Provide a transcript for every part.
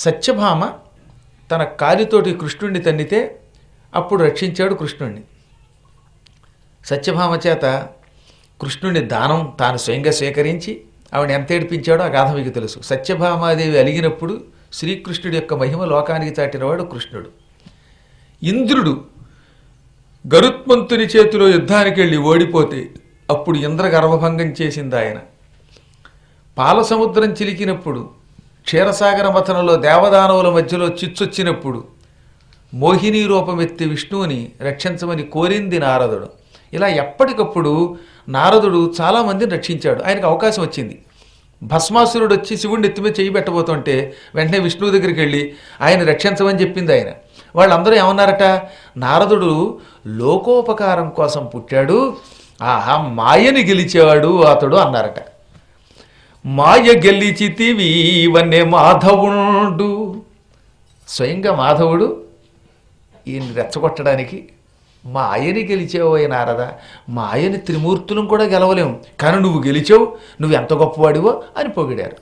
సత్యభామ తన కాలితోటి కృష్ణుణ్ణి తన్నితే అప్పుడు రక్షించాడు కృష్ణుణ్ణి సత్యభామ చేత కృష్ణుని దానం తాను స్వయంగా స్వీకరించి ఆవిడ ఎంత ఏడిపించాడో ఆ గాథ మీకు తెలుసు సత్యభామాదేవి అలిగినప్పుడు శ్రీకృష్ణుడి యొక్క మహిమ లోకానికి చాటినవాడు కృష్ణుడు ఇంద్రుడు గరుత్మంతుని చేతిలో యుద్ధానికి వెళ్ళి ఓడిపోతే అప్పుడు ఇంద్ర గర్భభంగం చేసింది ఆయన పాల సముద్రం చిలికినప్పుడు క్షీరసాగర మథనంలో దేవదానవుల మధ్యలో చిచ్చొచ్చినప్పుడు మోహిని రూపమెత్తి విష్ణువుని రక్షించమని కోరింది నారదుడు ఇలా ఎప్పటికప్పుడు నారదుడు చాలామందిని రక్షించాడు ఆయనకు అవకాశం వచ్చింది భస్మాసురుడు వచ్చి శివుడిని ఎత్తి మీద చేయి పెట్టబోతుంటే వెంటనే విష్ణువు దగ్గరికి వెళ్ళి ఆయన రక్షించమని చెప్పింది ఆయన వాళ్ళందరూ ఏమన్నారట నారదుడు లోకోపకారం కోసం పుట్టాడు ఆహా మాయని గెలిచేవాడు అతడు అన్నారట మాయ గెలిచితివి వన్నే మాధవుడు స్వయంగా మాధవుడు ఈయన రెచ్చగొట్టడానికి మా ఆయని గెలిచావు నారదా మా ఆయని త్రిమూర్తులను కూడా గెలవలేము కానీ నువ్వు గెలిచావు నువ్వు ఎంత గొప్పవాడివో అని పొగిడారు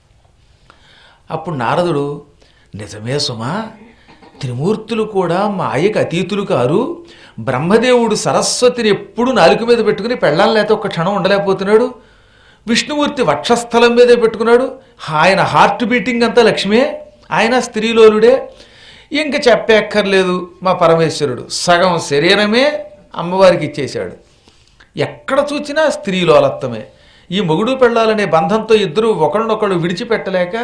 అప్పుడు నారదుడు నిజమే సుమా త్రిమూర్తులు కూడా మాయకు అతీతులు కారు బ్రహ్మదేవుడు సరస్వతిని ఎప్పుడు నాలుక మీద పెట్టుకుని పెళ్ళాలని లేకపోతే ఒక్క క్షణం ఉండలేకపోతున్నాడు విష్ణుమూర్తి వక్షస్థలం మీదే పెట్టుకున్నాడు ఆయన హార్ట్ బీటింగ్ అంతా లక్ష్మే ఆయన స్త్రీలోలుడే ఇంక చెప్పక్కర్లేదు మా పరమేశ్వరుడు సగం శరీరమే అమ్మవారికి ఇచ్చేశాడు ఎక్కడ చూసినా స్త్రీలోలత్వమే ఈ మొగుడు పెళ్ళాలనే బంధంతో ఇద్దరు ఒకళ్ళనొకళ్ళు విడిచిపెట్టలేక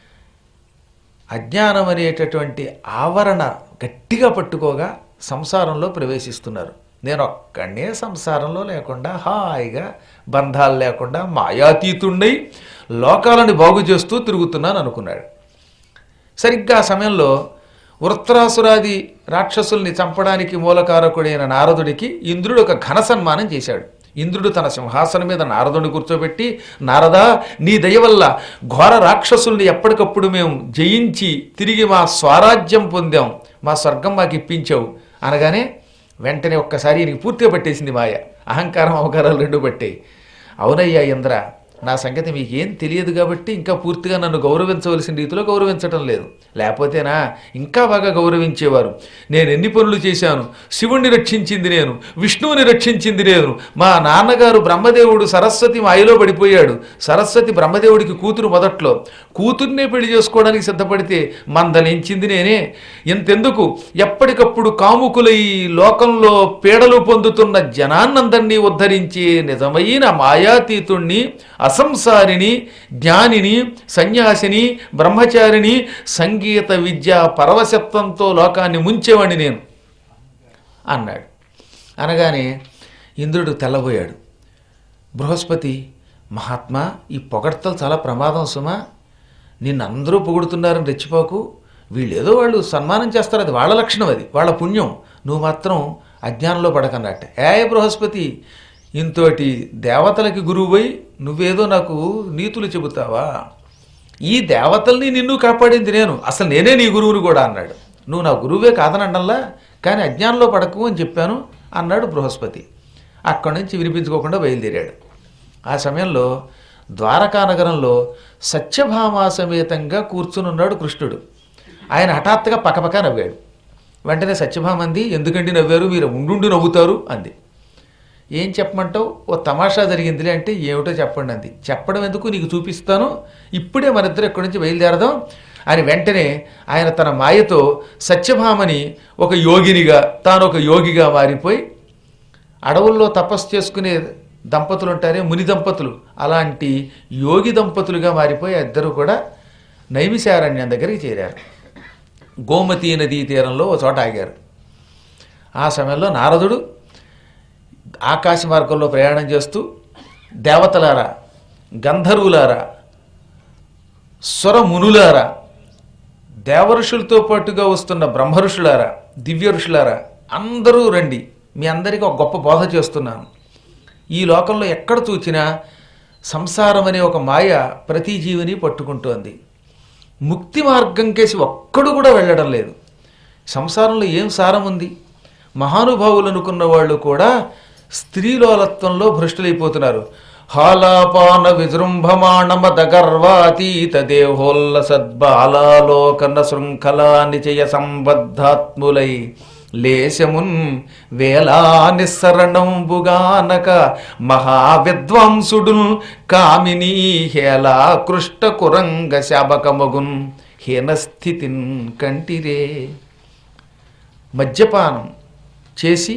అజ్ఞానం అనేటటువంటి ఆవరణ గట్టిగా పట్టుకోగా సంసారంలో ప్రవేశిస్తున్నారు నేను ఒక్కడే సంసారంలో లేకుండా హాయిగా బంధాలు లేకుండా మాయాతీతుండై లోకాలను బాగు చేస్తూ తిరుగుతున్నాను అనుకున్నాడు సరిగ్గా ఆ సమయంలో వృత్రాసురాది రాక్షసుల్ని చంపడానికి మూలకారకుడైన నారదుడికి ఇంద్రుడు ఒక ఘన సన్మానం చేశాడు ఇంద్రుడు తన సింహాసనం మీద నారదుడిని కూర్చోబెట్టి నారదా నీ దయ వల్ల ఘోర రాక్షసుల్ని ఎప్పటికప్పుడు మేము జయించి తిరిగి మా స్వరాజ్యం పొందాం మా స్వర్గం మాకు ఇప్పించావు అనగానే వెంటనే ఒక్కసారి ఈయనకి పూర్తిగా పట్టేసింది మాయ అహంకారం అవకారాలు రెండు పట్టాయి అవునయ్యా ఇంద్ర నా సంగతి మీకేం తెలియదు కాబట్టి ఇంకా పూర్తిగా నన్ను గౌరవించవలసిన రీతిలో గౌరవించటం లేదు లేకపోతేనా ఇంకా బాగా గౌరవించేవారు నేను ఎన్ని పనులు చేశాను శివుణ్ణి రక్షించింది నేను విష్ణువుని రక్షించింది నేను మా నాన్నగారు బ్రహ్మదేవుడు సరస్వతి మాయలో పడిపోయాడు సరస్వతి బ్రహ్మదేవుడికి కూతురు మొదట్లో కూతుర్నే పెళ్లి చేసుకోవడానికి సిద్ధపడితే మందలించింది నేనే ఇంతెందుకు ఎప్పటికప్పుడు కాముకుల ఈ లోకంలో పీడలు పొందుతున్న జనాన్నందరినీ ఉద్ధరించి నిజమైన మాయాతీతుణ్ణి అసంసారిని జ్ఞానిని సన్యాసిని బ్రహ్మచారిని సంగీత విద్య పరవశత్వంతో లోకాన్ని ముంచేవాడిని నేను అన్నాడు అనగానే ఇంద్రుడు తెల్లబోయాడు బృహస్పతి మహాత్మా ఈ పొగడ్తలు చాలా ప్రమాదం సుమా నిన్ను అందరూ పొగుడుతున్నారని రెచ్చిపోకు వీళ్ళేదో వాళ్ళు సన్మానం చేస్తారు అది వాళ్ళ లక్షణం అది వాళ్ళ పుణ్యం నువ్వు మాత్రం అజ్ఞానంలో పడకన్నట్ట ఏ బృహస్పతి ఇంతోటి దేవతలకి గురువుపై నువ్వేదో నాకు నీతులు చెబుతావా ఈ దేవతల్ని నిన్ను కాపాడింది నేను అసలు నేనే నీ గురువుని కూడా అన్నాడు నువ్వు నా గురువే కాదనడంలా కానీ అజ్ఞానంలో పడకు అని చెప్పాను అన్నాడు బృహస్పతి అక్కడి నుంచి వినిపించుకోకుండా బయలుదేరాడు ఆ సమయంలో ద్వారకా నగరంలో సత్యభామా సమేతంగా కూర్చునున్నాడు కృష్ణుడు ఆయన హఠాత్తుగా పకపక నవ్వాడు వెంటనే సత్యభామ అంది ఎందుకండి నవ్వారు మీరు ఉండుండి నవ్వుతారు అంది ఏం చెప్పమంటావు ఓ తమాషా జరిగిందిలే అంటే ఏమిటో చెప్పండి అంది చెప్పడం ఎందుకు నీకు చూపిస్తాను ఇప్పుడే మన ఇద్దరు ఇక్కడి నుంచి బయలుదేరదాం అని వెంటనే ఆయన తన మాయతో సత్యభామని ఒక యోగినిగా తాను ఒక యోగిగా మారిపోయి అడవుల్లో తపస్సు చేసుకునే దంపతులు ఉంటారే ముని దంపతులు అలాంటి యోగి దంపతులుగా మారిపోయి ఆ ఇద్దరు కూడా నైమిశారణ్యం దగ్గరికి చేరారు గోమతీ నదీ తీరంలో ఒక చోట ఆగారు ఆ సమయంలో నారదుడు ఆకాశ మార్గంలో ప్రయాణం చేస్తూ దేవతలారా గంధర్వులారా స్వరమునులారా దేవఋషులతో పాటుగా వస్తున్న బ్రహ్మఋషులారా దివ్య ఋషులారా అందరూ రండి మీ అందరికీ ఒక గొప్ప బోధ చేస్తున్నాను ఈ లోకంలో ఎక్కడ చూచినా సంసారం అనే ఒక మాయ ప్రతి జీవిని పట్టుకుంటోంది ముక్తి మార్గం కేసి ఒక్కడు కూడా వెళ్ళడం లేదు సంసారంలో ఏం సారం ఉంది మహానుభావులు అనుకున్న వాళ్ళు కూడా స్త్రీలోలత్వంలో భ్రష్టులైపోతున్నారు హాలాపాన విజృంభమాణమద గర్వాతీత దేహోల్లసద్బాలాలోకన శృంఖలా నిచయ సంబద్ధాత్ములై లేశమున్ వేలా నిస్సరణంబుగానక మహావిద్వాంసుడు కామినీ హేలా కృష్ట కురంగ శాబకమగున్ హీనస్థితిన్ కంటిరే మద్యపానం చేసి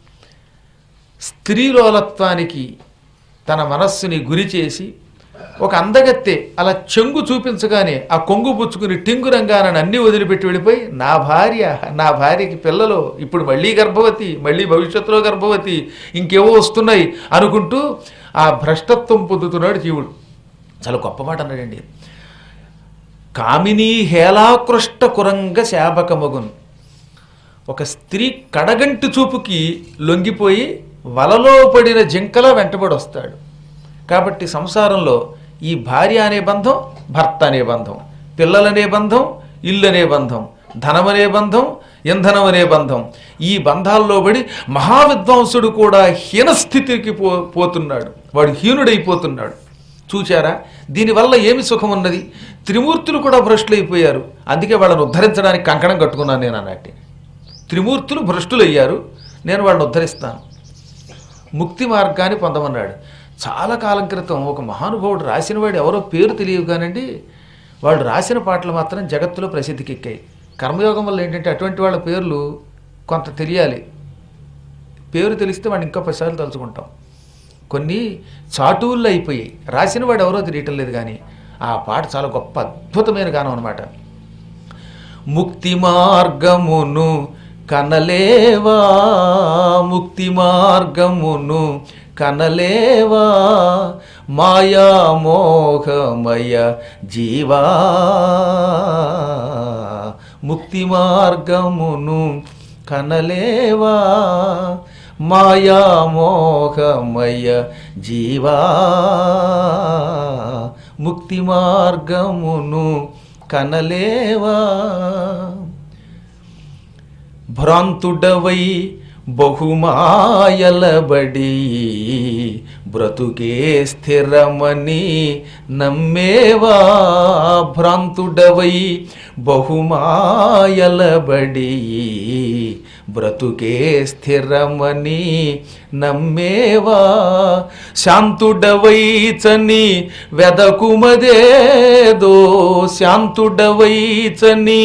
స్త్రీలోలత్వానికి తన మనస్సుని గురి చేసి ఒక అందగత్తె అలా చెంగు చూపించగానే ఆ కొంగు పుచ్చుకుని టింగురంగానని అన్ని వదిలిపెట్టి వెళ్ళిపోయి నా భార్య నా భార్యకి పిల్లలు ఇప్పుడు మళ్ళీ గర్భవతి మళ్ళీ భవిష్యత్తులో గర్భవతి ఇంకేవో వస్తున్నాయి అనుకుంటూ ఆ భ్రష్టత్వం పొందుతున్నాడు జీవుడు చాలా గొప్ప మాట అన్నాడండి కామినీ హేలాకృష్ట కురంగ శాపకమగున్ ఒక స్త్రీ కడగంటి చూపుకి లొంగిపోయి వలలో పడిన జింకలా వెంటబడి వస్తాడు కాబట్టి సంసారంలో ఈ భార్య అనే బంధం భర్త అనే బంధం పిల్లలనే బంధం ఇల్లు అనే బంధం ధనం అనే బంధం ఇంధనం అనే బంధం ఈ బంధాల్లో పడి మహావిద్వాంసుడు కూడా హీనస్థితికి పో పోతున్నాడు వాడు హీనుడైపోతున్నాడు చూచారా దీనివల్ల ఏమి సుఖం ఉన్నది త్రిమూర్తులు కూడా భ్రష్టులైపోయారు అందుకే వాళ్ళని ఉద్ధరించడానికి కంకణం కట్టుకున్నాను నేను అన్నట్టు త్రిమూర్తులు భ్రష్టులయ్యారు నేను వాళ్ళని ఉద్ధరిస్తాను ముక్తి మార్గాన్ని పొందమన్నాడు చాలా కాలం క్రితం ఒక మహానుభావుడు రాసినవాడు ఎవరో పేరు తెలియదు కానండి వాళ్ళు రాసిన పాటలు మాత్రం జగత్తులో ప్రసిద్ధికి ఎక్కాయి కర్మయోగం వల్ల ఏంటంటే అటువంటి వాళ్ళ పేర్లు కొంత తెలియాలి పేరు తెలిస్తే వాడిని ఇంకా పదిసార్లు తలుచుకుంటాం కొన్ని చాటువుల్లో అయిపోయాయి రాసిన వాడు ఎవరో తెలియటం లేదు కానీ ఆ పాట చాలా గొప్ప అద్భుతమైన గానం అనమాట ముక్తి మార్గమును కనలేవా ముక్తి మార్గమును కనలేవా మాయామోహమయ జీవా ముక్తి మార్గమును కనలేవా మాయామోహమయ జీవా ముక్తి మార్గమును కనలేవా భ్రాంతుడవై బహుమాయలబడి బ్రతుకే స్థిరమని నమ్మేవా భ్రాంతుడవై బహుమాయలబడి బ్రతుకే స్థిరమని నమ్మేవా శాంతుడవైచని వెదకుమదేదో శాంతుడవైచని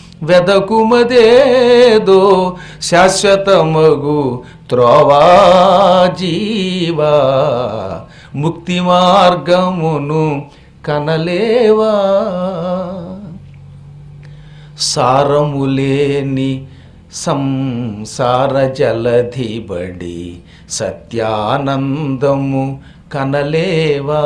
వెదకుమదేదో శాశ్వతమగు త్రోవా జీవా ముక్తి మార్గమును కనలేవా సారములేని సంసార జలధిబడి సత్యానందము కనలేవా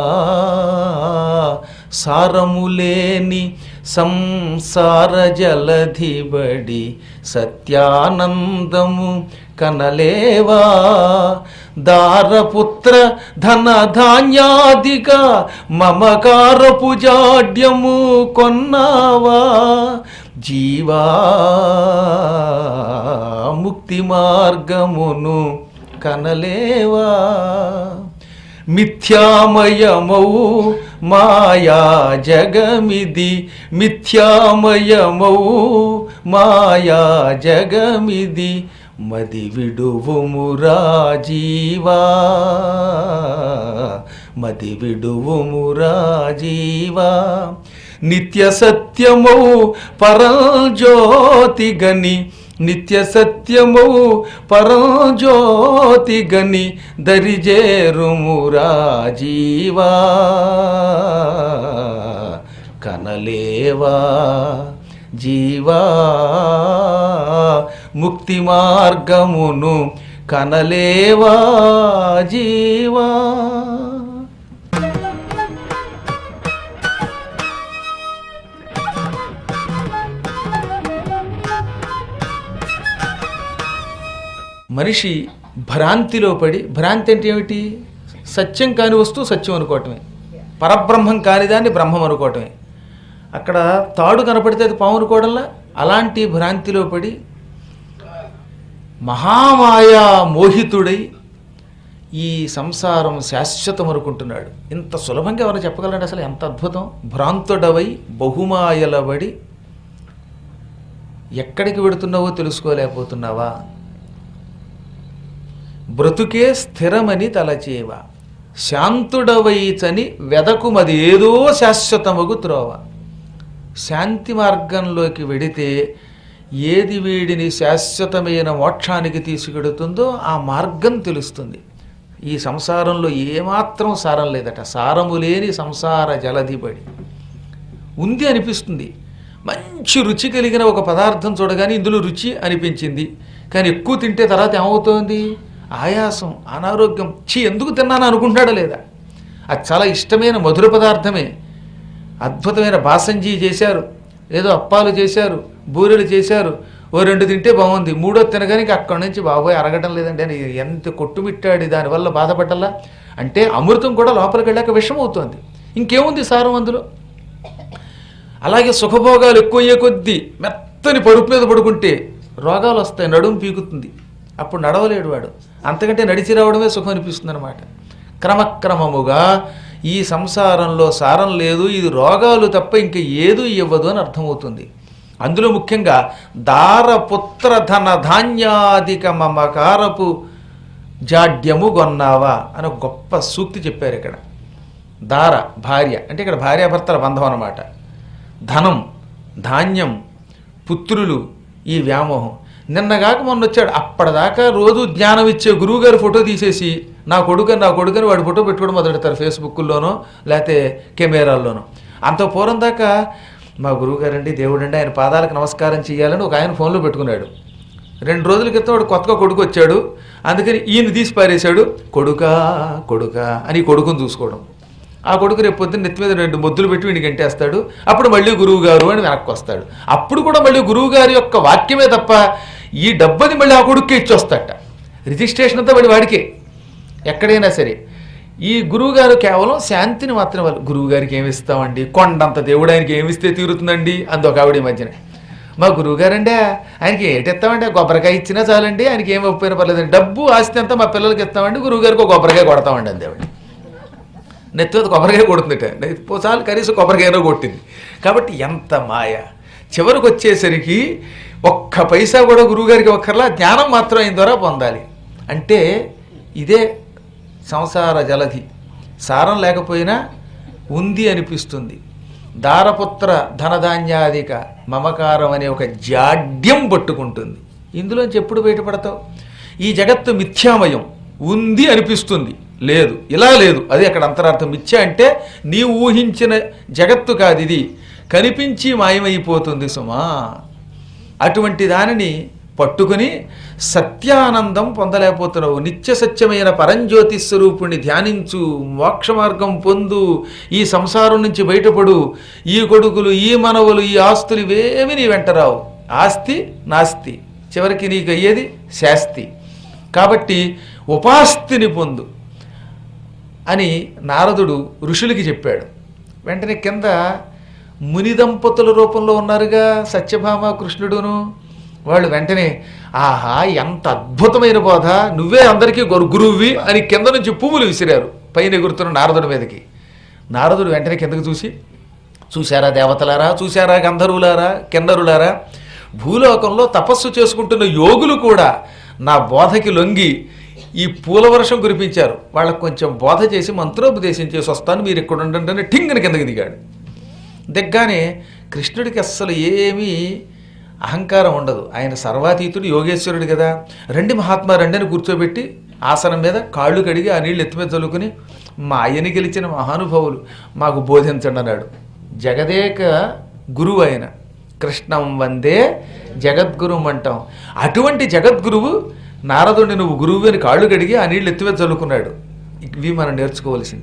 సారములేని సంసార జలధిబడి సత్యానందము కనలేవా దారపుత్ర ధన ధాన్యాదిక మమకారపు జాడ్యము కొన్నావా జీవా ముక్తి మార్గమును కనలేవా మిథ్యామయమౌ మాయా జగమిది మిథ్యామయమౌ మాయా జగమిది మది విడువుమురా జీవా మది విడువుమురా జీవా నిత్య సత్యమౌ పరంజ్యోతి గని నిత్య సత్యమౌ పరంజ్యోతి గని దరిజేరుమురా జీవా కనలేవా జీవా ముక్తి మార్గమును కనలేవా జీవా మనిషి భ్రాంతిలో పడి భ్రాంతి అంటే ఏమిటి సత్యం కాని వస్తువు సత్యం అనుకోవటమే పరబ్రహ్మం కాని దాన్ని బ్రహ్మం అనుకోవటమే అక్కడ తాడు కనపడితే అది పాము అనుకోవడంలా అలాంటి భ్రాంతిలో పడి మహామాయా మోహితుడై ఈ సంసారం శాశ్వతం అనుకుంటున్నాడు ఇంత సులభంగా ఎవరు చెప్పగలండి అసలు ఎంత అద్భుతం భ్రాంతుడవై బహుమాయలబడి ఎక్కడికి వెడుతున్నావో తెలుసుకోలేకపోతున్నావా బ్రతుకే స్థిరమని తలచేవ శాంతుడవైచని వెదకుమది ఏదో శాశ్వతమగు త్రోవ శాంతి మార్గంలోకి వెడితే ఏది వీడిని శాశ్వతమైన మోక్షానికి తీసుకెడుతుందో ఆ మార్గం తెలుస్తుంది ఈ సంసారంలో ఏమాత్రం సారం లేదట సారము లేని సంసార జలధిబడి ఉంది అనిపిస్తుంది మంచి రుచి కలిగిన ఒక పదార్థం చూడగానే ఇందులో రుచి అనిపించింది కానీ ఎక్కువ తింటే తర్వాత ఏమవుతోంది ఆయాసం అనారోగ్యం చీ ఎందుకు తిన్నాను అనుకుంటాడా లేదా అది చాలా ఇష్టమైన మధుర పదార్థమే అద్భుతమైన బాసంజీ చేశారు ఏదో అప్పాలు చేశారు బూరెలు చేశారు ఓ రెండు తింటే బాగుంది మూడో తినగానే ఇంక అక్కడి నుంచి బాబోయ్ అరగటం లేదండి అని ఎంత కొట్టుమిట్టాడు దానివల్ల బాధపడ్డలా అంటే అమృతం కూడా లోపలికి వెళ్ళాక విషం అవుతోంది ఇంకేముంది సారం అందులో అలాగే సుఖభోగాలు ఎక్కువ అయ్యే కొద్దీ మెత్తని పరుపు మీద పడుకుంటే రోగాలు వస్తాయి నడుము పీకుతుంది అప్పుడు నడవలేడు వాడు అంతకంటే నడిచి రావడమే సుఖం అనిపిస్తుంది అనమాట క్రమక్రమముగా ఈ సంసారంలో సారం లేదు ఇది రోగాలు తప్ప ఇంక ఏదు ఇవ్వదు అని అర్థమవుతుంది అందులో ముఖ్యంగా దారపుత్ర ధన ధాన్యాధిక మమకారపు జాడ్యము గొన్నావా అని ఒక గొప్ప సూక్తి చెప్పారు ఇక్కడ దార భార్య అంటే ఇక్కడ భార్యాభర్తల బంధం అన్నమాట ధనం ధాన్యం పుత్రులు ఈ వ్యామోహం నిన్నగాక మొన్న వచ్చాడు అప్పటిదాకా రోజు జ్ఞానం ఇచ్చే గురువు గారి ఫోటో తీసేసి నా కొడుకని నా కొడుకని వాడి ఫోటో పెట్టుకోవడం మొదలెడతారు ఫేస్బుక్లోనో లేకపోతే కెమెరాల్లోనో అంత పూర్వం దాకా మా గురువు గారండి దేవుడండి ఆయన పాదాలకు నమస్కారం చేయాలని ఒక ఆయన ఫోన్లో పెట్టుకున్నాడు రెండు రోజుల క్రితం వాడు కొత్తగా కొడుకు వచ్చాడు అందుకని ఈయన తీసి పారేశాడు కొడుకా కొడుకా అని ఈ కొడుకుని చూసుకోవడం ఆ కొడుకు రేపు పొద్దున్న నెత్తి మీద రెండు ముద్దులు పెట్టి వీడికి గంటేస్తాడు అప్పుడు మళ్ళీ గురువు గారు అని వెనక్కి వస్తాడు అప్పుడు కూడా మళ్ళీ గురువు గారి యొక్క వాక్యమే తప్ప ఈ డబ్బని మళ్ళీ ఆ కొడుక్కి ఇచ్చొస్తాట రిజిస్ట్రేషన్ అంతా మళ్ళీ వాడికే ఎక్కడైనా సరే ఈ గురువు గారు కేవలం శాంతిని మాత్రం వాళ్ళు గురువు గారికి ఏమి ఇస్తామండి కొండంత దేవుడు ఆయనకి ఏమి ఇస్తే తీరుతుందండి అంది ఒక ఆవిడ ఈ మధ్యన మా గురువు గారండి ఆయనకి ఏంటి ఇస్తామండి కొబ్బరికాయ ఇచ్చినా చాలండి ఆయనకి ఏమి ఒప్పిన పర్లేదండి డబ్బు ఆస్తి అంతా మా పిల్లలకి ఇస్తామండి గురువు గారికి ఒక కొబ్బరికాయ కొడతామండి అందేవాడి నెత్తి మీద కొబ్బరికాయ కొడుతుందట పోసాలు కనీసం కొబ్బరికాయనో కొట్టింది కాబట్టి ఎంత మాయ చివరికి వచ్చేసరికి ఒక్క పైసా కూడా గురువుగారికి ఒక్కర్లా జ్ఞానం మాత్రం ఆయన ద్వారా పొందాలి అంటే ఇదే సంసార జలధి సారం లేకపోయినా ఉంది అనిపిస్తుంది దారపుత్ర ధనధాన్యాధిక మమకారం అనే ఒక జాడ్యం పట్టుకుంటుంది ఇందులోంచి ఎప్పుడు బయటపడతావు ఈ జగత్తు మిథ్యామయం ఉంది అనిపిస్తుంది లేదు ఇలా లేదు అది అక్కడ అంతరార్థం మిథ్య అంటే నీ ఊహించిన జగత్తు కాదు ఇది కనిపించి మాయమైపోతుంది సుమా అటువంటి దానిని పట్టుకుని సత్యానందం పొందలేకపోతున్నావు నిత్య సత్యమైన పరంజ్యోతి స్వరూపుణ్ణి ధ్యానించు మోక్ష మార్గం పొందు ఈ సంసారం నుంచి బయటపడు ఈ కొడుకులు ఈ మనవులు ఈ ఆస్తులు ఇవేమి నీ వెంటరావు ఆస్తి నాస్తి చివరికి నీకు అయ్యేది శాస్తి కాబట్టి ఉపాస్తిని పొందు అని నారదుడు ఋషులకి చెప్పాడు వెంటనే కింద ముని దంపతుల రూపంలో ఉన్నారుగా సత్యభామ కృష్ణుడును వాళ్ళు వెంటనే ఆహా ఎంత అద్భుతమైన బోధ నువ్వే అందరికీ గురు గురువువి అని కింద నుంచి పువ్వులు విసిరారు పైన ఎగురుతున్న నారదుడి మీదకి నారదుడు వెంటనే కిందకి చూసి చూశారా దేవతలారా చూశారా గంధర్వులారా కిన్నరులారా భూలోకంలో తపస్సు చేసుకుంటున్న యోగులు కూడా నా బోధకి లొంగి ఈ పూల వర్షం కురిపించారు వాళ్ళకు కొంచెం బోధ చేసి మంత్రోపదేశం చేసి వస్తాను మీరు ఇక్కడ ఉండండి అని ఠింగని కిందకి దిగాడు దిగ్గానే కృష్ణుడికి అస్సలు ఏమీ అహంకారం ఉండదు ఆయన సర్వాతీతుడు యోగేశ్వరుడు కదా రండి మహాత్మా రండి అని కూర్చోబెట్టి ఆసనం మీద కాళ్ళు కడిగి ఆ నీళ్ళు ఎత్తి మీద చల్లుకుని మా అయ్యని గెలిచిన మహానుభావులు మాకు బోధించండి అన్నాడు జగదేక గురువు ఆయన కృష్ణం వందే జగద్గురువు అంటాం అటువంటి జగద్గురువు నారదుడిని నువ్వు గురువు అని కాళ్ళు కడిగి ఆ నీళ్ళు ఎత్తి మీద చల్లుకున్నాడు ఇవి మనం నేర్చుకోవాల్సింది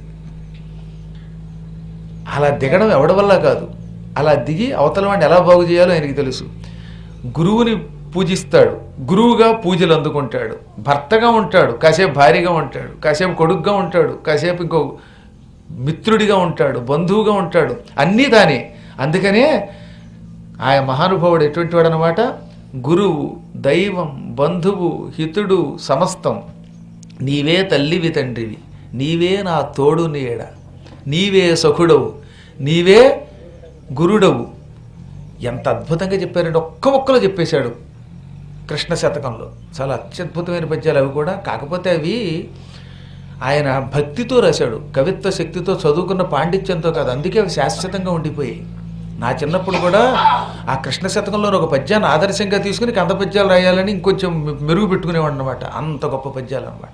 అలా దిగడం ఎవడి వల్ల కాదు అలా దిగి అవతల వాడిని ఎలా బాగు చేయాలో ఆయనకి తెలుసు గురువుని పూజిస్తాడు గురువుగా పూజలు అందుకుంటాడు భర్తగా ఉంటాడు కాసేపు భార్యగా ఉంటాడు కాసేపు కొడుకుగా ఉంటాడు కాసేపు ఇంకో మిత్రుడిగా ఉంటాడు బంధువుగా ఉంటాడు అన్నీ తానే అందుకనే ఆయన మహానుభావుడు ఎటువంటి వాడు అనమాట గురువు దైవం బంధువు హితుడు సమస్తం నీవే తల్లివి తండ్రివి నీవే నా తోడు నీడ నీవే సఖుడవు నీవే గురుడవు ఎంత అద్భుతంగా చెప్పారంటే ఒక్క ఒక్కలో చెప్పేశాడు కృష్ణ శతకంలో చాలా అత్యద్భుతమైన పద్యాలు అవి కూడా కాకపోతే అవి ఆయన భక్తితో రాశాడు కవిత్వ శక్తితో చదువుకున్న పాండిత్యంతో కాదు అందుకే అవి శాశ్వతంగా ఉండిపోయాయి నా చిన్నప్పుడు కూడా ఆ కృష్ణ శతకంలో ఒక పద్యాన్ని ఆదర్శంగా తీసుకుని కంద పద్యాలు రాయాలని ఇంకొంచెం మెరుగు పెట్టుకునేవాడు అనమాట అంత గొప్ప పద్యాలు అనమాట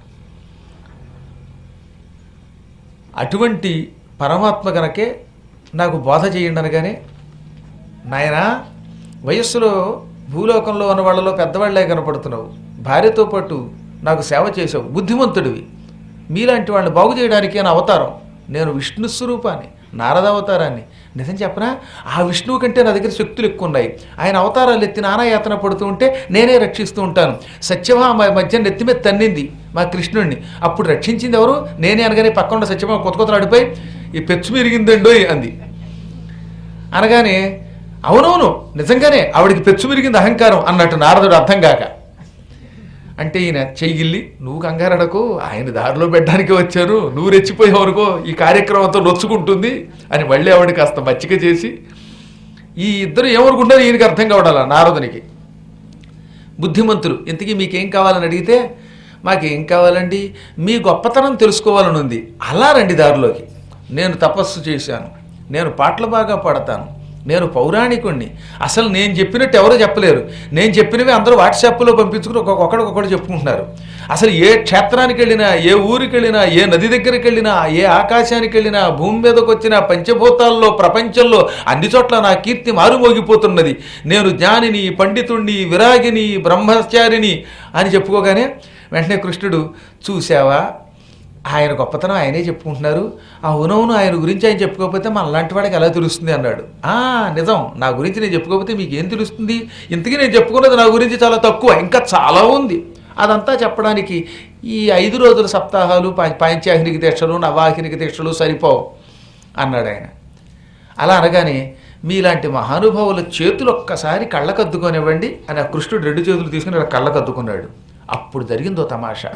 అటువంటి పరమాత్మ గనకే నాకు బోధ చేయండి అనగానే నాయనా వయస్సులో భూలోకంలో ఉన్న వాళ్ళలో పెద్దవాళ్లే కనపడుతున్నావు భార్యతో పాటు నాకు సేవ చేసావు బుద్ధిమంతుడివి మీలాంటి వాళ్ళని బాగు చేయడానికి నా అవతారం నేను విష్ణు స్వరూపాన్ని నారద అవతారాన్ని నిజం చెప్పనా ఆ విష్ణువు కంటే నా దగ్గర శక్తులు ఎక్కువ ఉన్నాయి ఆయన అవతారాలు ఎత్తి నానాయాతన పడుతూ ఉంటే నేనే రక్షిస్తూ ఉంటాను సత్యభామ మధ్య నెత్తి మీద తన్నింది మా కృష్ణుడిని అప్పుడు రక్షించింది ఎవరు నేనే అనగానే పక్కన సత్యభామ కొత్త కొత్త ఆడిపోయి ఈ పెచ్చు మిరిగిందండోయ్ అంది అనగానే అవునవును నిజంగానే ఆవిడికి పెచ్చు మిరిగింది అహంకారం అన్నట్టు నారదుడు అర్థం కాక అంటే ఈయన చెయ్యిల్లి నువ్వు కంగారడకు ఆయన దారిలో పెట్టడానికి వచ్చారు నువ్వు రెచ్చిపోయేవనుకో ఈ కార్యక్రమంతో నొచ్చుకుంటుంది అని మళ్ళీ ఆవిడ కాస్త మచ్చిక చేసి ఈ ఇద్దరు ఏమనుకుంటారు ఈయనకి అర్థం కావడాల నారదునికి బుద్ధిమంతులు ఇంతకీ మీకేం కావాలని అడిగితే మాకేం కావాలండి మీ గొప్పతనం తెలుసుకోవాలని ఉంది అలా రండి దారిలోకి నేను తపస్సు చేశాను నేను పాటలు బాగా పాడతాను నేను పౌరాణికుణ్ణి అసలు నేను చెప్పినట్టు ఎవరో చెప్పలేరు నేను చెప్పినవి అందరూ వాట్సాప్లో పంపించుకుని ఒక్కొక్కడికొకడు చెప్పుకుంటున్నారు అసలు ఏ క్షేత్రానికి వెళ్ళినా ఏ ఊరికి వెళ్ళినా ఏ నది దగ్గరికి వెళ్ళినా ఏ ఆకాశానికి వెళ్ళినా భూమి మీదకి వచ్చిన పంచభూతాల్లో ప్రపంచంలో అన్ని చోట్ల నా కీర్తి మారుమోగిపోతున్నది నేను జ్ఞానిని పండితుణ్ణి విరాగిని బ్రహ్మచారిని అని చెప్పుకోగానే వెంటనే కృష్ణుడు చూసావా ఆయన గొప్పతనం ఆయనే చెప్పుకుంటున్నారు అవునవును ఆయన గురించి ఆయన చెప్పుకోకపోతే మన లాంటి వాడికి ఎలా తెలుస్తుంది అన్నాడు ఆ నిజం నా గురించి నేను చెప్పుకోకపోతే మీకు ఏం తెలుస్తుంది ఇంతకీ నేను చెప్పుకున్నది నా గురించి చాలా తక్కువ ఇంకా చాలా ఉంది అదంతా చెప్పడానికి ఈ ఐదు రోజుల సప్తాహాలు పా- పాంచాహినికి దీక్షలు నవాహినికి దీక్షలు సరిపోవు అన్నాడు ఆయన అలా అనగానే మీలాంటి మహానుభావుల చేతులు ఒక్కసారి కళ్ళకద్దుకొనివ్వండి అని ఆ కృష్ణుడు రెండు చేతులు తీసుకుని ఇలా కళ్ళకద్దుకున్నాడు అప్పుడు జరిగిందో తమాషా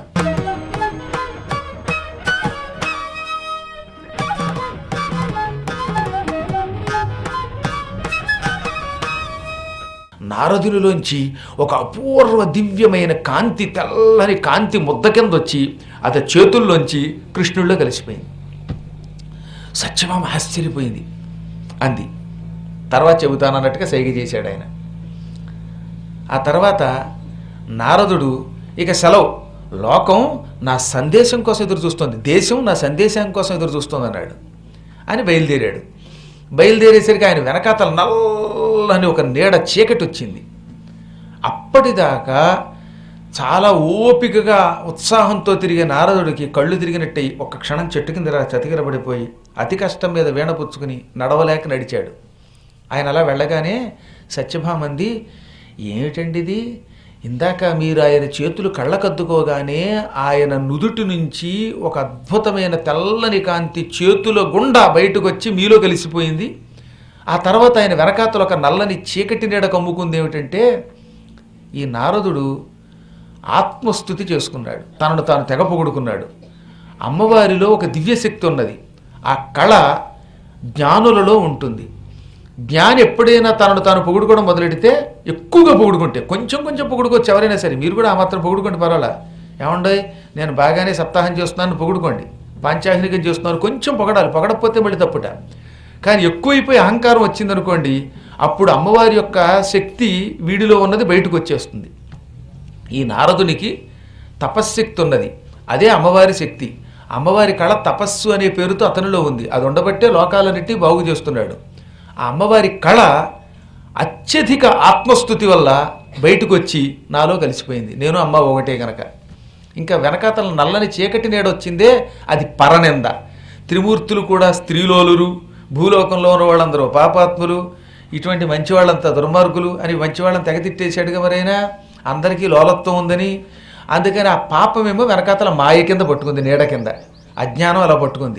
నారదునిలోంచి ఒక అపూర్వ దివ్యమైన కాంతి తెల్లని కాంతి ముద్ద కింద వచ్చి అతని చేతుల్లోంచి కృష్ణుడిలో కలిసిపోయింది సత్యభామ ఆశ్చర్యపోయింది అంది తర్వాత చెబుతానన్నట్టుగా సైగ చేశాడు ఆయన ఆ తర్వాత నారదుడు ఇక సెలవు లోకం నా సందేశం కోసం ఎదురు చూస్తుంది దేశం నా సందేశం కోసం ఎదురు చూస్తుంది అన్నాడు అని బయలుదేరాడు బయలుదేరేసరికి ఆయన వెనకాతల నల్లని ఒక నీడ చీకటి వచ్చింది అప్పటిదాకా చాలా ఓపికగా ఉత్సాహంతో తిరిగే నారదుడికి కళ్ళు తిరిగినట్టయి ఒక క్షణం చెట్టు కింద రా- చతికిలబడిపోయి అతి కష్టం మీద వీణ పుచ్చుకుని నడవలేక నడిచాడు ఆయన అలా వెళ్ళగానే సత్యభామంది ఏమిటండి ఇది ఇందాక మీరు ఆయన చేతులు కళ్ళకద్దుకోగానే ఆయన నుదుటి నుంచి ఒక అద్భుతమైన తెల్లని కాంతి చేతుల గుండా బయటకు వచ్చి మీలో కలిసిపోయింది ఆ తర్వాత ఆయన వెనకాతలు ఒక నల్లని చీకటి నీడ కమ్ముకుంది ఏమిటంటే ఈ నారదుడు ఆత్మస్థుతి చేసుకున్నాడు తనను తాను తెగ పొగుడుకున్నాడు అమ్మవారిలో ఒక దివ్యశక్తి ఉన్నది ఆ కళ జ్ఞానులలో ఉంటుంది జ్ఞాని ఎప్పుడైనా తనను తాను పొగుడుకోవడం మొదలెడితే ఎక్కువగా పొగుడుకుంటే కొంచెం కొంచెం పొగుడుకోవచ్చు ఎవరైనా సరే మీరు కూడా ఆ మాత్రం పొగుడుకోండి పర్వాలా ఏమండీ నేను బాగానే సప్తాహం చేస్తున్నాను పొగుడుకోండి పాంచాహినికం చేస్తున్నాను కొంచెం పొగడాలి పొగడకపోతే మళ్ళీ తప్పుట కానీ ఎక్కువైపోయి అహంకారం వచ్చిందనుకోండి అప్పుడు అమ్మవారి యొక్క శక్తి వీడిలో ఉన్నది బయటకు వచ్చేస్తుంది ఈ నారదునికి తపశ్శక్తి ఉన్నది అదే అమ్మవారి శక్తి అమ్మవారి కళ తపస్సు అనే పేరుతో అతనిలో ఉంది అది ఉండబట్టే లోకాలన్నిటి బాగు చేస్తున్నాడు ఆ అమ్మవారి కళ అత్యధిక ఆత్మస్థుతి వల్ల బయటకు వచ్చి నాలో కలిసిపోయింది నేను అమ్మ ఒకటే గనక ఇంకా వెనకాతల నల్లని చీకటి నీడొచ్చిందే అది పరనింద త్రిమూర్తులు కూడా స్త్రీలోలురు భూలోకంలో ఉన్న వాళ్ళందరూ పాపాత్ములు ఇటువంటి మంచి వాళ్ళంతా దుర్మార్గులు అని మంచి వాళ్ళని తెగతిట్టేశాడుగా మరైనా అందరికీ లోలత్వం ఉందని అందుకని ఆ పాపమేమో వెనకాతల మాయ కింద పట్టుకుంది నీడ కింద అజ్ఞానం అలా పట్టుకుంది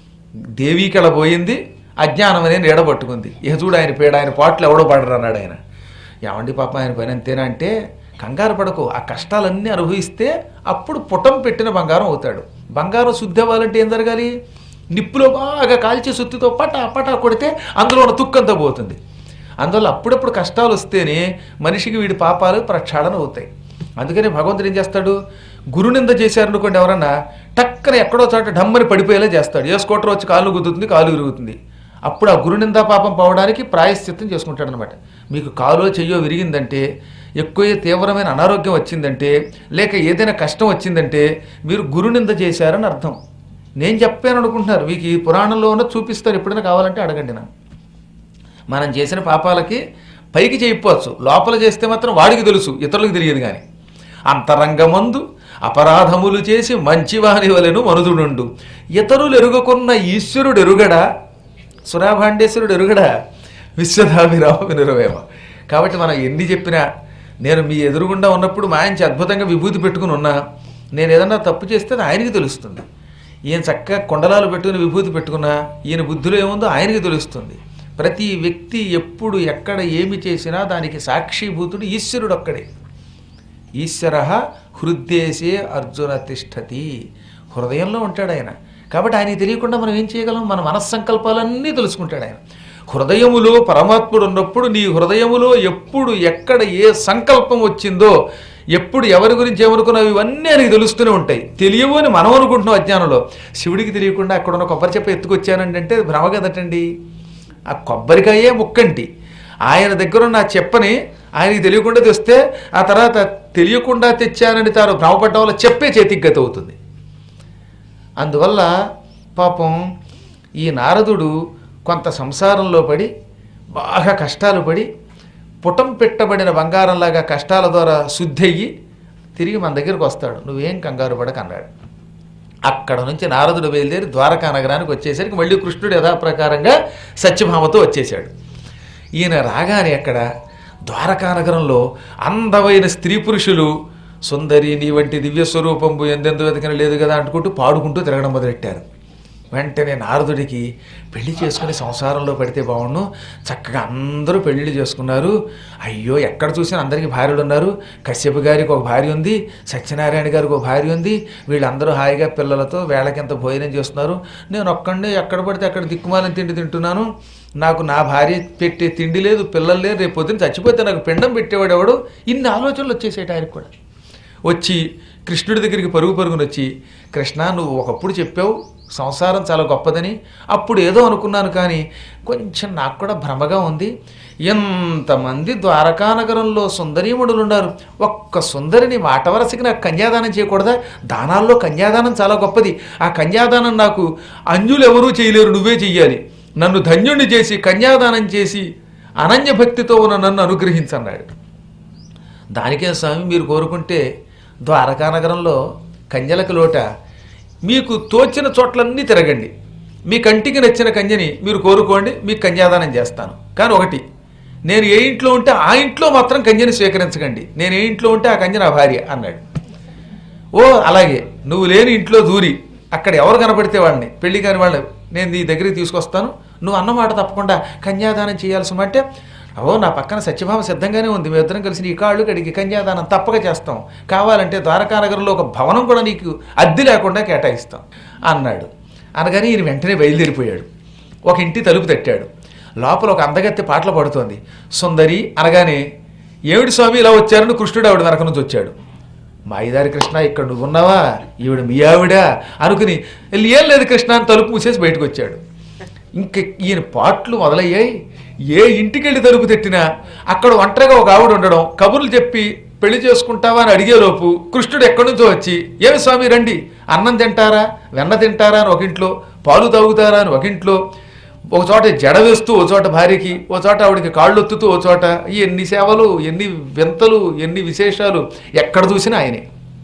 దేవీకళ పోయింది అజ్ఞానం అనే నీడ పట్టుకుంది ఇక చూడు ఆయన పేడ ఆయన పాటలు ఎవడో పాడరు అన్నాడు ఆయన ఏమండి పాప ఆయన పని అంతేనా అంటే కంగారు పడకు ఆ కష్టాలన్నీ అనుభవిస్తే అప్పుడు పుటం పెట్టిన బంగారం అవుతాడు బంగారం శుద్ధి అవ్వాలంటే ఏం జరగాలి నిప్పులో బాగా కాల్చి సుత్తితో పటా పటా కొడితే అందులో ఉన్న తుక్కంతా పోతుంది అందువల్ల అప్పుడప్పుడు కష్టాలు వస్తేనే మనిషికి వీడి పాపాలు ప్రక్షాళన అవుతాయి అందుకని భగవంతుడు ఏం చేస్తాడు గురునింద చేశారనుకోండి ఎవరన్నా టక్కన ఎక్కడో చోట డమ్మని పడిపోయేలా చేస్తాడు ఏ స్కూటర్ వచ్చి కాలు గుద్దుతుంది కాలు విరుగుతుంది అప్పుడు ఆ గురునింద పాపం పోవడానికి ప్రాయశ్చిత్తం చేసుకుంటాడు అనమాట మీకు కాలో చెయ్యో విరిగిందంటే ఎక్కువ తీవ్రమైన అనారోగ్యం వచ్చిందంటే లేక ఏదైనా కష్టం వచ్చిందంటే మీరు గురునింద చేశారని అర్థం నేను చెప్పాను అనుకుంటున్నారు మీకు ఈ పురాణంలో ఉన్న చూపిస్తారు ఎప్పుడైనా కావాలంటే అడగండి నాకు మనం చేసిన పాపాలకి పైకి చేయకపోవచ్చు లోపల చేస్తే మాత్రం వాడికి తెలుసు ఇతరులకు తెలియదు కానీ అంతరంగమందు అపరాధములు చేసి మంచివాని వలెను మనుదుడుండు ఇతరులు ఎరుగకున్న ఈశ్వరుడు ఎరుగడా సురాభాండేశ్వరుడు ఎరుగడా విశ్వధాభిరామ వినురవేమ కాబట్టి మనం ఎన్ని చెప్పినా నేను మీ ఎదురుగుండా ఉన్నప్పుడు మా ఆయనచి అద్భుతంగా విభూతి పెట్టుకుని ఉన్నా నేను ఏదన్నా తప్పు చేస్తే అది ఆయనకి తెలుస్తుంది ఈయన చక్కగా కొండలాలు పెట్టుకుని విభూతి పెట్టుకున్నా ఈయన బుద్ధిలో ఏముందో ఆయనకి తెలుస్తుంది ప్రతి వ్యక్తి ఎప్పుడు ఎక్కడ ఏమి చేసినా దానికి సాక్షిభూతుడు ఈశ్వరుడు ఒక్కడే ఈశ్వర హృద్దేశే అర్జున తిష్టతి హృదయంలో ఉంటాడు ఆయన కాబట్టి ఆయనకి తెలియకుండా మనం ఏం చేయగలం మన మనస్సంకల్పాలన్నీ తెలుసుకుంటాడు ఆయన హృదయములో పరమాత్ముడు ఉన్నప్పుడు నీ హృదయములో ఎప్పుడు ఎక్కడ ఏ సంకల్పం వచ్చిందో ఎప్పుడు ఎవరి గురించి ఏమనుకున్నావు ఇవన్నీ ఆయనకి తెలుస్తూనే ఉంటాయి తెలియవు అని మనం అనుకుంటున్నాం అజ్ఞానంలో శివుడికి తెలియకుండా అక్కడ ఉన్న కొబ్బరి చెప్ప ఎత్తుకొచ్చానండి అంటే భ్రమ కదటండి ఆ కొబ్బరికాయే ముక్కంటి ఆయన దగ్గర ఉన్న ఆ చెప్పని ఆయనకి తెలియకుండా తెస్తే ఆ తర్వాత తెలియకుండా తెచ్చానని తాను భ్రమపడ్డం వల్ల చెప్పే చేతికి గతి అవుతుంది అందువల్ల పాపం ఈ నారదుడు కొంత సంసారంలో పడి బాగా కష్టాలు పడి పుటం పెట్టబడిన బంగారంలాగా కష్టాల ద్వారా శుద్ధి అయ్యి తిరిగి మన దగ్గరికి వస్తాడు నువ్వేం కంగారు పడక అన్నాడు అక్కడ నుంచి నారదుడు బయలుదేరి ద్వారకా నగరానికి వచ్చేసరికి మళ్ళీ కృష్ణుడు యథాప్రకారంగా సత్యభామతో వచ్చేసాడు ఈయన రాగానే అక్కడ ద్వారకా నగరంలో అందమైన స్త్రీ పురుషులు సుందరి నీ వంటి దివ్య స్వరూపంబు ఎందెందు వెతకని లేదు కదా అంటుకుంటూ పాడుకుంటూ తిరగడం మొదలెట్టారు వెంటనే నారదుడికి పెళ్లి చేసుకుని సంసారంలో పడితే బాగుండు చక్కగా అందరూ పెళ్లిళ్ళు చేసుకున్నారు అయ్యో ఎక్కడ చూసినా అందరికీ భార్యలు ఉన్నారు కశ్యప గారికి ఒక భార్య ఉంది సత్యనారాయణ గారికి ఒక భార్య ఉంది వీళ్ళందరూ హాయిగా పిల్లలతో వేళకింత భోజనం చేస్తున్నారు నేను ఒక్కడే ఎక్కడ పడితే అక్కడ దిక్కుమాలని తిండి తింటున్నాను నాకు నా భార్య పెట్టే తిండి లేదు పిల్లలు లేరు రేపు పొద్దున్న చచ్చిపోతే నాకు పిండం పెట్టేవాడు ఎవడు ఇన్ని ఆలోచనలు వచ్చేసాయి ఆయనకు కూడా వచ్చి కృష్ణుడి దగ్గరికి పరుగు పరుగున వచ్చి కృష్ణ నువ్వు ఒకప్పుడు చెప్పావు సంసారం చాలా గొప్పదని అప్పుడు ఏదో అనుకున్నాను కానీ కొంచెం నాకు కూడా భ్రమగా ఉంది ఎంతమంది ద్వారకానగరంలో సుందరీముడులు ఉన్నారు ఒక్క సుందరిని మాట వరసకి నాకు కన్యాదానం చేయకూడదా దానాల్లో కన్యాదానం చాలా గొప్పది ఆ కన్యాదానం నాకు అంజులు ఎవరూ చేయలేరు నువ్వే చెయ్యాలి నన్ను ధన్యుణ్ణి చేసి కన్యాదానం చేసి అనన్య భక్తితో ఉన్న నన్ను అనుగ్రహించన్నాడు దానికే స్వామి మీరు కోరుకుంటే ద్వారకా నగరంలో కన్యలకు లోట మీకు తోచిన చోట్లన్నీ తిరగండి మీ కంటికి నచ్చిన కన్యని మీరు కోరుకోండి మీకు కన్యాదానం చేస్తాను కానీ ఒకటి నేను ఏ ఇంట్లో ఉంటే ఆ ఇంట్లో మాత్రం కన్యని స్వీకరించకండి నేను ఏ ఇంట్లో ఉంటే ఆ కన్య నా భార్య అన్నాడు ఓ అలాగే నువ్వు లేని ఇంట్లో దూరి అక్కడ ఎవరు కనపడితే వాళ్ళని పెళ్లి కాని వాళ్ళని నేను నీ దగ్గరికి తీసుకొస్తాను నువ్వు అన్నమాట తప్పకుండా కన్యాదానం చేయాల్సి అంటే ఓ నా పక్కన సత్యభామ సిద్ధంగానే ఉంది మేము ఇద్దరం కలిసి నీ కాళ్ళు కడిగి కన్యాదానం తప్పక చేస్తాం కావాలంటే ద్వారకానగరంలో ఒక భవనం కూడా నీకు అద్దె లేకుండా కేటాయిస్తాం అన్నాడు అనగానే ఈయన వెంటనే బయలుదేరిపోయాడు ఒక ఇంటి తలుపు తట్టాడు లోపల ఒక అందగత్తె పాటలు పాడుతోంది సుందరి అనగానే ఏమిటి స్వామి ఇలా వచ్చారని కృష్ణుడు ఆవిడ వెనక నుంచి వచ్చాడు మాయిదారి కృష్ణ ఇక్కడ నువ్వు ఉన్నావా ఈవిడ మీ ఆవిడా అనుకుని "వెళ్ళి ఏం లేదు కృష్ణ అని తలుపు మూసేసి బయటకు వచ్చాడు ఇంక ఈయన పాటలు మొదలయ్యాయి ఏ ఇంటికి వెళ్ళి తలుపు తట్టినా అక్కడ ఒంటరిగా ఒక ఆవిడ ఉండడం కబుర్లు చెప్పి పెళ్లి చేసుకుంటావా అని అడిగేలోపు కృష్ణుడు ఎక్కడి నుంచో వచ్చి ఏమి స్వామి రండి అన్నం తింటారా వెన్న తింటారా అని ఒక ఇంట్లో పాలు తాగుతారా అని ఒక ఇంట్లో ఒక చోట జడ వేస్తూ ఓ చోట భార్యకి ఓ చోట ఆవిడకి కాళ్ళు ఒత్తుతూ ఓ చోట ఎన్ని సేవలు ఎన్ని వింతలు ఎన్ని విశేషాలు ఎక్కడ చూసినా ఆయనే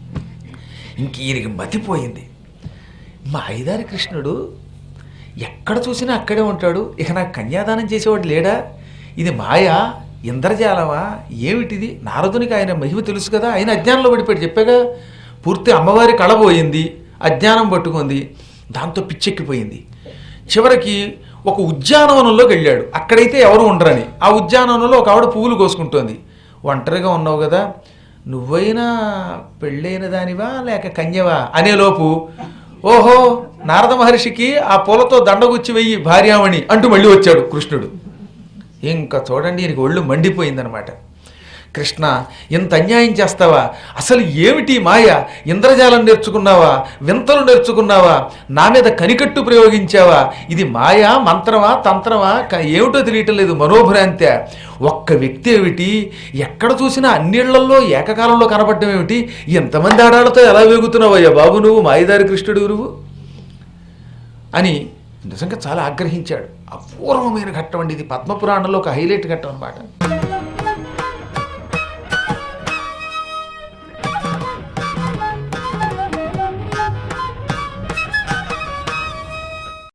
ఇంక ఈయనకి మతిపోయింది మా ఐదారి కృష్ణుడు ఎక్కడ చూసినా అక్కడే ఉంటాడు ఇక నాకు కన్యాదానం చేసేవాడు లేడా ఇది మాయా ఇంద్రజాలమా ఏమిటిది నారదునికి ఆయన మహిమ తెలుసు కదా ఆయన అజ్ఞానంలో పడిపోయాడు చెప్పాగా పూర్తి అమ్మవారి కళ పోయింది అజ్ఞానం పట్టుకుంది దాంతో పిచ్చెక్కిపోయింది చివరికి ఒక ఉద్యానవనంలోకి వెళ్ళాడు అక్కడైతే ఎవరు ఉండరని ఆ ఉద్యానవనంలో ఒక ఆవిడ పువ్వులు కోసుకుంటోంది ఒంటరిగా ఉన్నావు కదా నువ్వైనా పెళ్ళైన దానివా లేక కన్యవా అనేలోపు ఓహో నారద మహర్షికి ఆ పూలతో దండగుచ్చి వెయ్యి భార్యామణి అంటూ మళ్ళీ వచ్చాడు కృష్ణుడు ఇంకా చూడండి ఈయనకి ఒళ్ళు మండిపోయిందనమాట కృష్ణ ఇంత అన్యాయం చేస్తావా అసలు ఏమిటి మాయ ఇంద్రజాలం నేర్చుకున్నావా వింతలు నేర్చుకున్నావా నా మీద కనికట్టు ప్రయోగించావా ఇది మాయా మంత్రమా తంత్రమా క- ఏమిటో తెలియటం లేదు మనోభ్రాంతి ఒక్క వ్యక్తి ఏమిటి ఎక్కడ చూసినా అన్నిళ్లలో ఏకకాలంలో కనపడడం ఏమిటి ఎంతమంది ఆడాలతో ఎలా వేగుతున్నావయ్యా బాబు నువ్వు మాయదారి కృష్ణుడు నువ్వు అని నిజంగా చాలా ఆగ్రహించాడు అపూర్వమైన ఘట్టం అండి ఇది పద్మపురాణంలో ఒక హైలైట్ ఘట్టం అనమాట